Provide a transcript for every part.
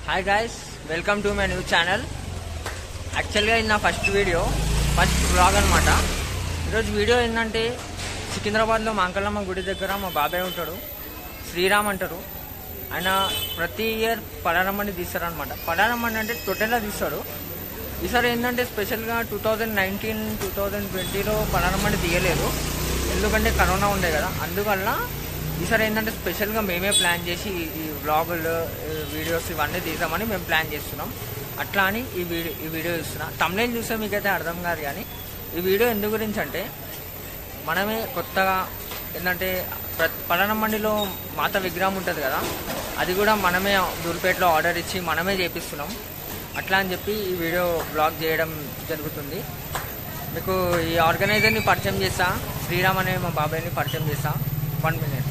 Hi guys welcome to my new channel యాక్చువల్గా ఇది నా ఫస్ట్ వీడియో ఫస్ట్ బ్లాగ్ అనమాట ఈరోజు వీడియో ఏంటంటే సికింద్రాబాద్లో మాంకల్లమ్మ గుడి దగ్గర మా బాబాయ్ ఉంటాడు శ్రీరామ్ అంటారు ఆయన ప్రతి ఇయర్ పడారమ్మని తీస్తారనమాట పడారమ్మని అంటే టోటల్గా తీస్తాడు ఈసారి ఏంటంటే స్పెషల్గా two thousand nineteen two thousand ట్వంటీలో పడారమ్మని తీయలేదు ఎందుకంటే కరోనా ఉండే కదా అందువల్ల ఈసారి ఏంటంటే స్పెషల్గా మేమే ప్లాన్ చేసి ఈ- ఈ వ్లాగులు ఈ వీడియోస్ ఇవన్నీ తీసామని మేము ప్లాన్ చేస్తున్నాం అట్లా అని ఈ వీడియో ఈ వీడియో ఇస్తున్నా తమ్నేం చూస్తే మీకైతే అర్థం కాదు కానీ ఈ వీడియో ఎందు గురించి అంటే మనమే కొత్తగా ఏంటంటే పలానా మండిలో మాత విగ్రహం ఉంటుంది కదా అది కూడా మనమే దూల్పేటలో ఆర్డర్ ఇచ్చి మనమే చేపిస్తున్నాం అట్లా అని చెప్పి ఈ వీడియో బ్లాగ్ చేయడం జరుగుతుంది మీకు ఈ ఆర్గనైజర్ని పరిచయం చేస్తా శ్రీరామ్ అనే మా బాబాయ్ని పరిచయం చేస్తా వన్ మినిట్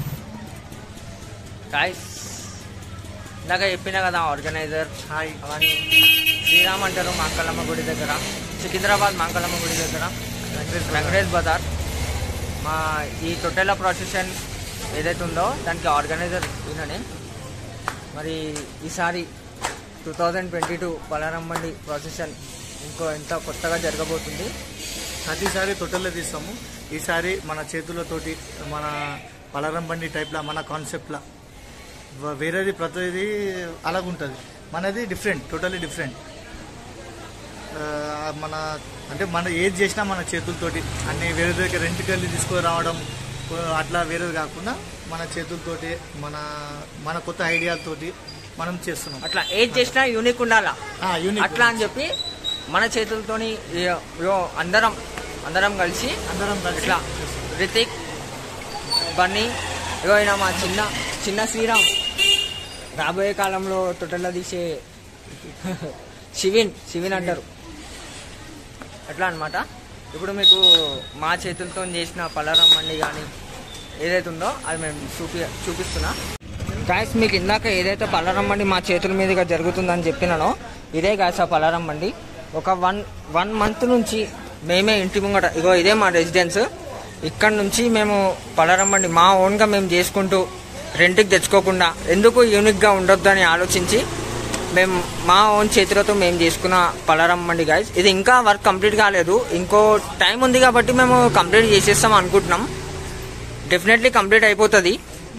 గాయస్ ఇందాక చెప్పినా కదా ఆర్గనైజర్ హాయ్ అవన్నీ శ్రీరామ్ అంటారు మాంకలమ్మ గుడి దగ్గర సికింద్రాబాద్ మాంకలమ్మ గుడి దగ్గర వెంకటేష్ బజార్ మా ఈ తొట్టెల ప్రొసెషన్ ఏదైతే ఉందో దానికి ఆర్గనైజర్ ఈయననే మరి ఈసారి టూ థౌజండ్ ట్వంటీ టూ బలారమ్మండి ప్రొసెషన్ ఇంకో ఎంత కొత్తగా జరగబోతుంది ప్రతిసారి తొట్టెల్లో తీస్తాము ఈసారి మన చేతులతోటి మన పలరం బండి టైప్లా మన కాన్సెప్ట్లా వ- వేరేది ప్రతిది అలాగుంటుంది మనది డిఫరెంట్ టోటలీ డిఫరెంట్ మన అంటే మన ఏది చేసినా మన చేతులతోటి అన్ని వేరే దగ్గర రెంట్కి వెళ్ళి తీసుకొని రావడం ఆ, అట్లా వేరేది కాకుండా మన చేతులతోటి మన మన కొత్త ఐడియాలతోటి మనం చేస్తున్నాం అట్లా ఏది చేసినా యూనిక్ ఉండాలా ఆ, unique. అట్లా అని చెప్పి మన చేతులతోని ఇ- ఇగో అందరం అందరం కలిసి అందరం కలిసి ఇట్లా రితిక్ బన్నీ ఇగో ఈయన మా చిన్న చిన్న శ్రీరామ్ రాబోయే కాలంలో తొట్టెల్లో తీసే శివిన్ శివిన్ అంటారు అట్లా అన్నమాట ఇప్పుడు మీకు మా చేతులతో చేసిన పలారం మండి కానీ ఏదైతే ఉందో అది మేము చూపి చూపిస్తున్నా గాయస్ మీకు ఇందాక ఏదైతే పలారం మండి మా చేతుల మీదుగా జరుగుతుందని చెప్పినానో ఇదే గాయస్ ఆ పలారం మండి ఒక వన్ వన్ మంత్ నుంచి మేమే ఇంటి ముంగట ఇగో ఇదే మా రెసిడెన్స్ ఇక్కడ నుంచి మేము పలారం మండి మా ఓన్గా మేము చేసుకుంటూ రెంట్కి తెచ్చుకోకుండా ఎందుకు యూనిక్గా ఉండొద్దు అని ఆలోచించి మేము మా ఓన్ చేతులతో మేము చేసుకున్న పలారం మండి గాయస్ ఇది ఇంకా వర్క్ కంప్లీట్ కాలేదు ఇంకో టైం ఉంది కాబట్టి మేము కంప్లీట్ చేసేస్తాం అనుకుంటున్నాం డెఫినెట్లీ కంప్లీట్ అయిపోతుంది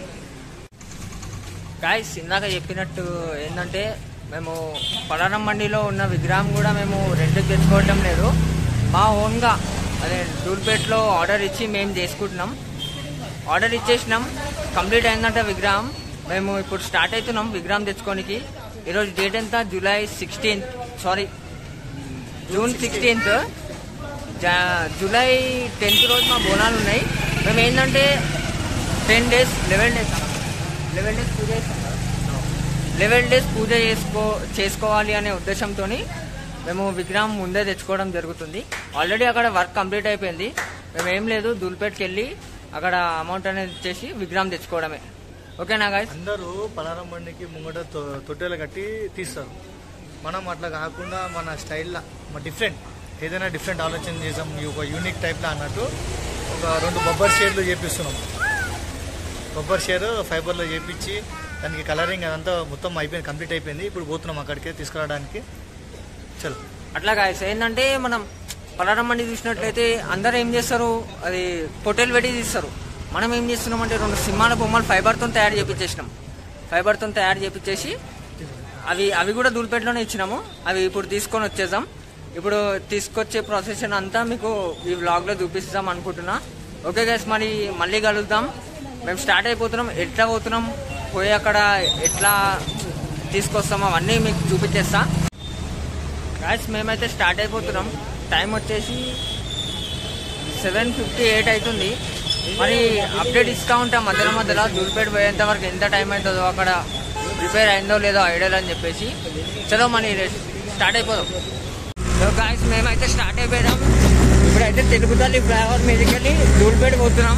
గాయస్ ఇందాక చెప్పినట్టు ఏంటంటే మేము పలారం మండిలో ఉన్న విగ్రహం కూడా మేము రెంట్కి తెచ్చుకోవటం లేదు మా ఓన్గా అదే డూల్పేట్లో ఆర్డర్ ఇచ్చి మేము చేసుకుంటున్నాం ఆర్డర్ ఇచ్చేసినాం కంప్లీట్ అయిందంట విగ్రహం మేము ఇప్పుడు స్టార్ట్ అవుతున్నాం విగ్రహం తెచ్చుకోనికి ఈరోజు డేట్ ఎంత July sixteenth sorry June sixteenth July tenth రోజు మా బోనాలు ఉన్నాయి మేము ఏంటంటే ten days eleven days eleven days పూజ చేస్తాం లెవెన్ డేస్ పూజ చేసుకో చేసుకోవాలి అనే ఉద్దేశంతో మేము విగ్రహం ముందే తెచ్చుకోవడం జరుగుతుంది ఆల్రెడీ అక్కడ వర్క్ కంప్లీట్ అయిపోయింది మేము ఏం లేదు దూల్పేట్కి వెళ్ళి అక్కడ అమౌంట్ అనేది ఇచ్చేసి విగ్రహం తెచ్చుకోవడమే ఓకేనా గాయస్ అందరూ పలారం బండికి ముంగట తొ- తొట్టెలు కట్టి తీస్తారు మనం అట్లా కాకుండా మన స్టైల్లో డిఫరెంట్ ఏదైనా డిఫరెంట్ ఆలోచన చేసాం ఈ ఒక యూనిక్ టైప్లో అన్నట్టు ఒక రెండు బొబ్బర్ షేర్లు చేపిస్తున్నాం బొబ్బర్ షేర్ ఫైబర్లో చేపించి దానికి కలరింగ్ అదంతా మొత్తం అయిపోయింది కంప్లీట్ అయిపోయింది ఇప్పుడు పోతున్నాం అక్కడికి తీసుకురావడానికి చలో అట్లా గాయస్ ఏంటంటే మనం పలారం మండి చూసినట్లయితే అందరూ ఏం చేస్తారు అది పొట్టేలు పెట్టి తీస్తారు మనం ఏం చేస్తున్నాం అంటే రెండు సింహాల బొమ్మలు ఫైబర్తో తయారు చేపించేసినాం ఫైబర్తో తయారు చేపించేసి అవి అవి కూడా దూల్పేటలోనే ఇచ్చినాము అవి ఇప్పుడు తీసుకొని వచ్చేసాం ఇప్పుడు తీసుకొచ్చే ప్రొసెషన్ అంతా మీకు ఈ వ్లాగ్లో చూపిస్తాం అనుకుంటున్నా ఓకే గైస్ మరి మళ్ళీ కలుద్దాం మేము స్టార్ట్ అయిపోతున్నాం ఎట్లా పోతున్నాం పోయి అక్కడ ఎట్లా తీసుకొస్తాం అవన్నీ మీకు చూపించేస్తా గాయస్ మేమైతే స్టార్ట్ అయిపోతున్నాం టైం వచ్చేసి సెవెన్ ఫిఫ్టీ ఎయిట్ అవుతుంది మరి అప్డేట్ ఇస్తూ ఉంటాం మధ్యలో మధ్యలో దూల్పేట పోయేంత వరకు ఎంత టైం అవుతుందో అక్కడ ప్రిపేర్ అయిందో లేదో ఐడియా అని చెప్పేసి చలో మరి స్టార్ట్ అయిపోదాం సో గాయస్ మేమైతే స్టార్ట్ అయిపోయాం ఇప్పుడైతే తెలుగు తల్లి ఫ్లైఓవర్ మీదకి వెళ్ళి దూల్పేట పోతున్నాం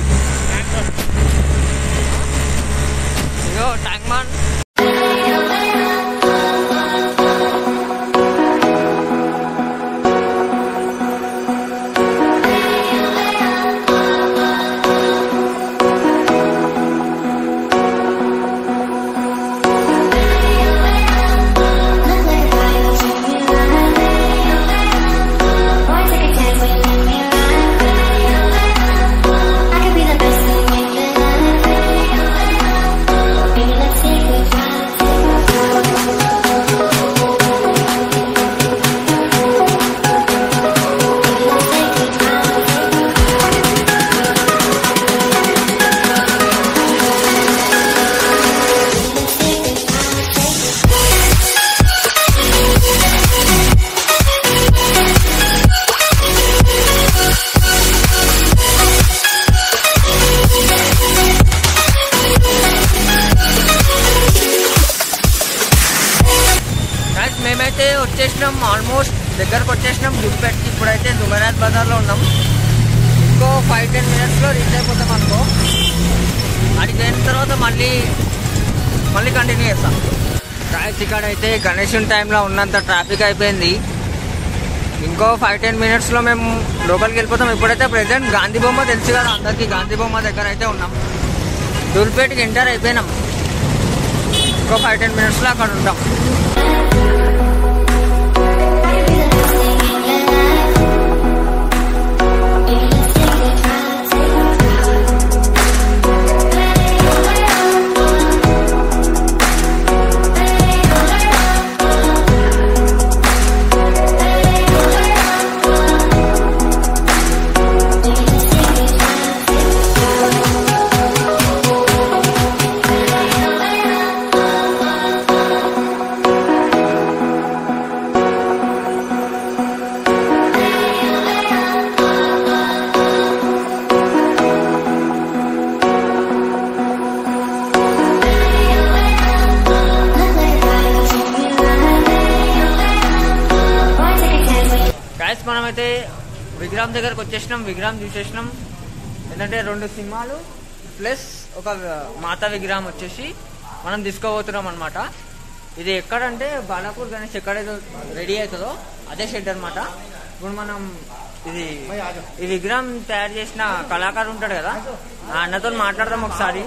ఇగో ట్యాంక్ మాన్ Thank వచ్చేసినాం ఆల్మోస్ట్ దగ్గరకు వచ్చేసినాం దుబ్బెట్కి ఇప్పుడైతే దుమరాజ్ బజార్లో ఉన్నాం ఇంకో ఫైవ్ టెన్ మినిట్స్లో రీచ్ అయిపోతాం అనుకో అడిగి అయిన తర్వాత మళ్ళీ మళ్ళీ కంటిన్యూ చేస్తాం ట్రాఫిక్ ఇక్కడ అయితే గణేషన్ టైంలో ఉన్నంత ట్రాఫిక్ అయిపోయింది ఇంకో ఫైవ్ టెన్ మినిట్స్లో మేము లోపలికి వెళ్ళిపోతాం ఇప్పుడైతే ప్రెసెంట్ గాంధీ బొమ్మ తెలుసు కదా అందరికీ గాంధీ బొమ్మ దగ్గర అయితే ఉన్నాం దూల్పేటకి ఎంటర్ అయిపోయినాం ఇంకో ఫైవ్ టెన్ మినిట్స్లో అక్కడ ఉంటాం గాయస్ మనమైతే విగ్రహం దగ్గరకు వచ్చేసినాం విగ్రహం చూసేసినాం ఏంటంటే రెండు సింహాలు ప్లస్ ఒక మాతా విగ్రహం వచ్చేసి మనం తీసుకోబోతున్నాం అనమాట ఇది ఎక్కడంటే బాలాపూర్ గణేష్ ఎక్కడైతే రెడీ అవుతుందో అదే షెడ్ అనమాట ఇప్పుడు మనం ఇది ఈ విగ్రహం తయారు చేసిన కళాకారు ఉంటాడు కదా ఆ అన్నతో మాట్లాడదాం ఒకసారి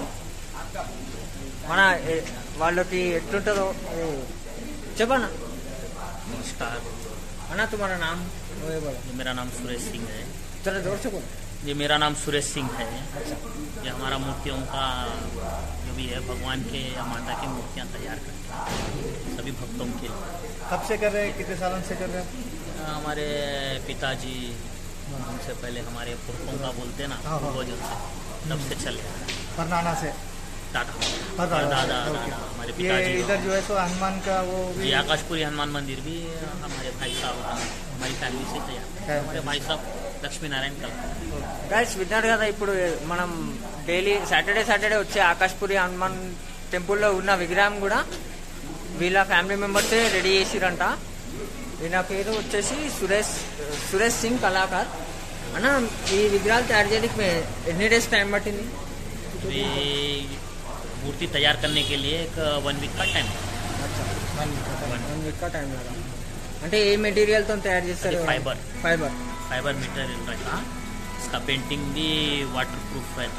మన ఏ- వాళ్ళకి ఎట్లుంటుందో ఏ, చెప్పన్నా नमस्कार అన్న తుమారా నామ్ ఓయే బోలో. ये मेरा नाम सुरेश सिंह है जरा जोर से बोलो ये मेरा नाम सुरेश सिंह है ये हमारा मूर्तियों का जो भी है भगवान के या माता की मूर्तियाँ तैयार करते हैं सभी भक्तों के लिए कब से कर रहे हैं कितने सालों से कर रहे हैं हमारे पिताजी उनसे पहले हमारे पुरखों का बोलते ना हाँ, हाँ। पूर्वजों से तब से चले आ रहे हैं। परनाना से दादा परनाना दादा से, दादा ओके। हमारे ये पिताजी इधर जो है सो हनुमान का वो भी जी आकाशपुरी हनुमान मंदिर भी हमारे भाई साहब हमारी फैमिली से तैयार है। हमारे भाई साहब लक्ष्मी नारायण कल గైస్ విన్నారు కదా ఇప్పుడు మనం డైలీ సాటర్డే సాటర్డే వచ్చే ఆకాష్పురి హనుమాన్ టెంపుల్లో ఉన్న విగ్రహం కూడా వీళ్ళ ఫ్యామిలీ మెంబర్సే రెడీ చేసిరంట ఈయన పేరు వచ్చేసి సురేష్ సురేష్ సింగ్ కళాకార్ అన్న ఈ విగ్రహాలు తయారు చేయడానికి మే- ఎన్ని డేస్ టైం పట్టింది ये मूर्ति तैयार करने के लिए एक वन वीक का टाइम వన్ వీక్ టైం కదా అంటే ఏ మెటీరియల్ తో తయారు చేస్తారు అది fiber. ఫైబర్ फाइबर मटेरियल रहता इसका पेंटिंग भी वाटर प्रूफ रहता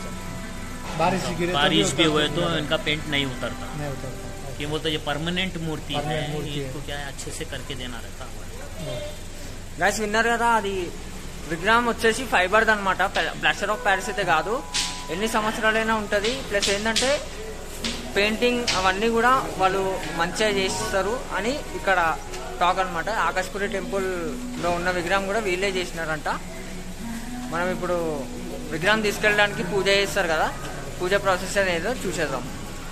बारिश गिरे तो बारिश भी हुए उतर- तो इनका पेंट नहीं उतरता नहीं उतरता कि वो तो ये परमानेंट मूर्ति है Permanent मूर्ति है। इसको क्या है अच्छे से करके देना रहता है గైస్ విన్నారు కదా అది విగ్రహం వచ్చేసి ఫైబర్ అనమాట ప్లాస్టర్ ఆఫ్ ప్యారిస్ అయితే కాదు ఎన్ని సంవత్సరాలైనా ఉంటుంది ప్లస్ ఏంటంటే పెయింటింగ్ అవన్నీ కూడా వాళ్ళు మంచిగా చేస్తారు అని ఇక్కడ టాక్ అనమాట ఆకాశపురి టెంపుల్లో ఉన్న విగ్రహం కూడా వీళ్ళే చేసినారంట మనం ఇప్పుడు విగ్రహం తీసుకెళ్ళడానికి పూజ చేస్తారు కదా పూజ ప్రాసెస్ అనేది చూసేద్దాం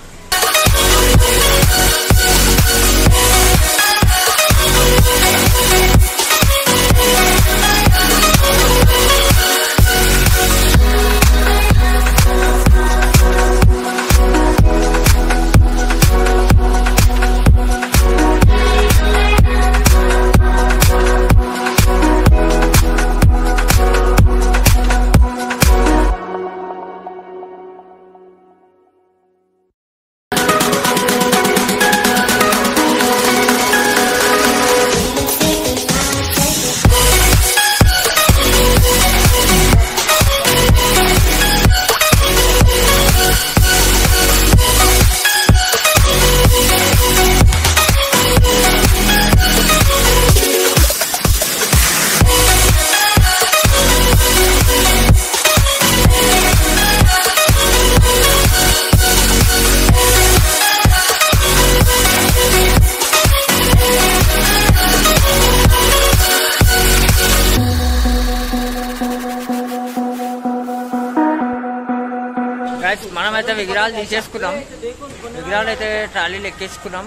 గైస్ మనమైతే విగ్రహాలు తీసేసుకున్నాం విగ్రహాలు అయితే ట్రాలీలు ఎక్కేసుకున్నాం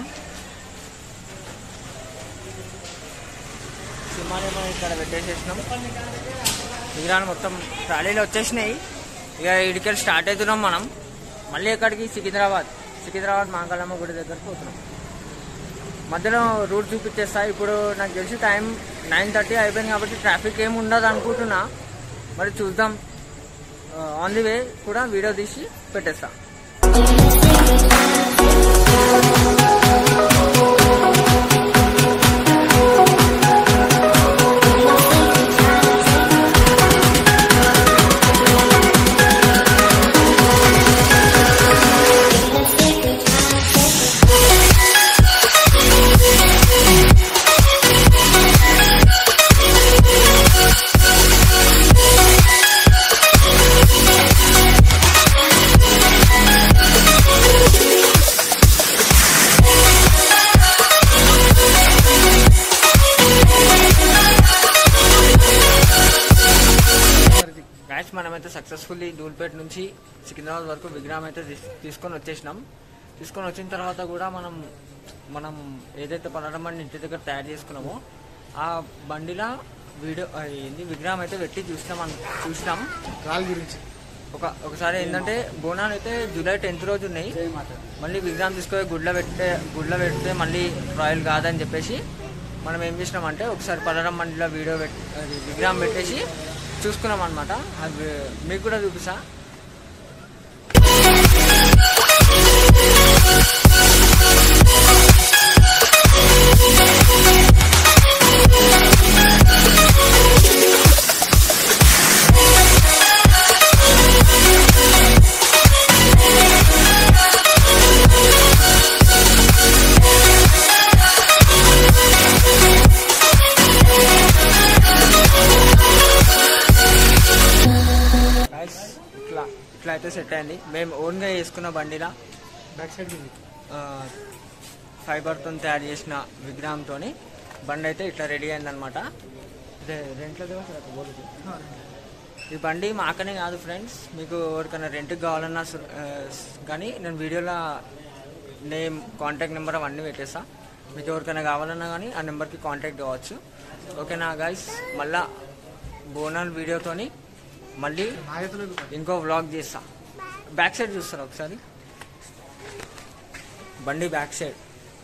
సింహాలు ఏమో ఇక్కడ పెట్టేసేసినాం విగ్రహాలు మొత్తం ట్రాలీలు వచ్చేసినాయి ఇక ఇడికెళ్ళి స్టార్ట్ అవుతున్నాం మనం మళ్ళీ ఎక్కడికి సికింద్రాబాద్ సికింద్రాబాద్ మాంగళమ్మ గుడి దగ్గరకు పోతున్నాం మధ్యలో రూట్ చూపించేస్తా ఇప్పుడు నాకు తెలిసి టైం నైన్ థర్టీ అయిపోయింది కాబట్టి ట్రాఫిక్ ఏమి ఉండదు అనుకుంటున్నా మరి చూద్దాం ఆన్ ది వే కూడా వీడియో తీసి పెట్టేస్తా గాయస్ మనమైతే సక్సెస్ఫుల్లీ ధూల్పేట నుంచి సికింద్రాబాద్ వరకు విగ్రహం అయితే తీస్- తీసుకొని వచ్చేసినాం తీసుకొని వచ్చిన తర్వాత కూడా మనం మనం ఏదైతే పడడం బండి ఇంటి దగ్గర తయారు చేసుకున్నామో ఆ బండిలా వీడియో ఆ, ఏంది విగ్రహం అయితే పెట్టి చూసినాం అన్- చూసినాం రాళ్ళ గురించి ఒక ఒకసారి ఏంటంటే బోనాలు అయితే జూలై టెన్త్ రోజు ఉన్నాయి మళ్ళీ విగ్రహం తీసుకొని గుడ్ల పెట్టే గుడ్ల పెడితే మళ్ళీ రాయల్ కాదని చెప్పేసి మనం ఏం చేసినామంటే ఒకసారి పలరం మండిలో వీడియో పెట్టి అది విగ్రహం పెట్టేసి చూసుకున్నాం అనమాట అది మీకు కూడా చూపిస్తా Guys, ఇట్లా ఇట్లా అయితే సెట్ అయింది మేము ఓన్గా చేసుకున్న బండిలా బ్యాక్ సైడ్ ఉంది ఫైబర్తో తయారు చేసిన విగ్రహంతో బండి అయితే ఇట్లా రెడీ అయిందనమాట ఇదే రెంట్లో ఈ బండి మాకనే కాదు ఫ్రెండ్స్ మీకు ఎవరికైనా రెంట్కి కావాలన్నా సు- ఆ, కానీ నేను వీడియోలో నేమ్ కాంటాక్ట్ నెంబర్ అవన్నీ పెట్టేస్తా మీకు ఎవరికైనా కావాలన్నా కానీ ఆ నెంబర్కి కాంటాక్ట్ కావచ్చు ఓకేనా గైస్ మళ్ళా బోనాల్ వీడియోతోని మళ్ళీ నాయకులు ఇంకో వ్లాగ్ చేస్తా బ్యాక్ సైడ్ చూస్తారా ఒకసారి బండి బ్యాక్ సైడ్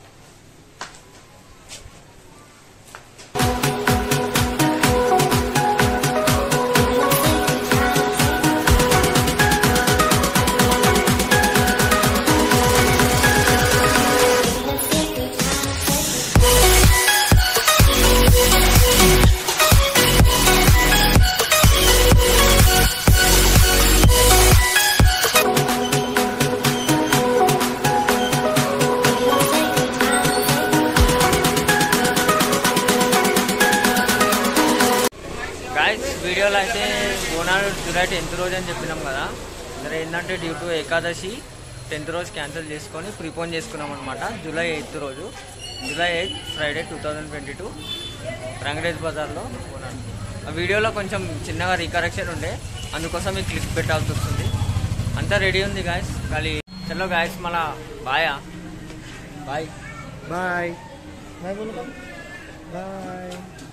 గాయస్ వీడియోలో అయితే బోనాలు జూలై టెన్త్ రోజు అని చెప్పినాం కదా మరి ఏంటంటే డ్యూ టు ఏకాదశి టెన్త్ రోజు క్యాన్సిల్ చేసుకొని ప్రిపోన్ చేసుకున్నాం అనమాట జూలై ఎయిత్ రోజు July eighth Friday two thousand twenty two Rangrez బజార్లో బోనాలు ఆ వీడియోలో కొంచెం చిన్నగా రీకరెక్షన్ ఉండే అందుకోసం ఈ క్లిప్ పెట్టాల్సి వస్తుంది అంతా రెడీ ఉంది గాయస్ ఖాళీ చలో గాయస్ మళ్ళా బాయా బాయ్ బాయ్ బాయ్ బాయ్